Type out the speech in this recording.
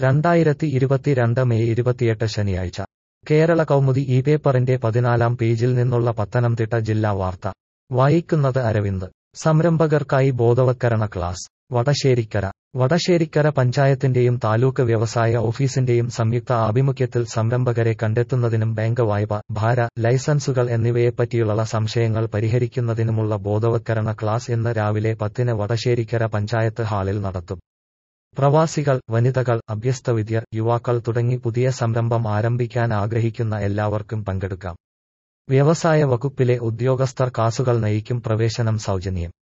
രണ്ടായിരത്തി ഇരുപത്തിരണ്ട് മെയ് ഇരുപത്തിയെട്ട് ശനിയാഴ്ച കേരള കൗമുദി ഈ പേപ്പറിന്റെ പതിനാലാം പേജിൽ നിന്നുള്ള പത്തനംതിട്ട ജില്ലാ വാർത്ത വായിക്കുന്നത് അരവിന്ദ് സംരംഭകർക്കായി ബോധവത്കരണ ക്ലാസ് വടശ്ശേരിക്കര വടശ്ശേരിക്കര പഞ്ചായത്തിന്റെയും താലൂക്ക് വ്യവസായ ഓഫീസിന്റെയും സംയുക്ത ആഭിമുഖ്യത്തിൽ സംരംഭകരെ കണ്ടെത്തുന്നതിനും ബാങ്ക് വായ്പ ഭാര ലൈസൻസുകൾ എന്നിവയെപ്പറ്റിയുള്ള സംശയങ്ങൾ പരിഹരിക്കുന്നതിനുമുള്ള ബോധവത്കരണ ക്ലാസ് ഇന്ന് രാവിലെ പത്തിന് വടശ്ശേരിക്കര പഞ്ചായത്ത് ഹാളിൽ നടത്തും പ്രവാസികൾ വനിതകൾ അഭ്യസ്തവിദ്യർ യുവാക്കൾ തുടങ്ങി പുതിയ സംരംഭം ആരംഭിക്കാൻ ആഗ്രഹിക്കുന്ന എല്ലാവർക്കും പങ്കെടുക്കാം വ്യവസായ വകുപ്പിലെ ഉദ്യോഗസ്ഥർ ക്ലാസുകൾ നയിക്കും പ്രവേശനം സൗജന്യം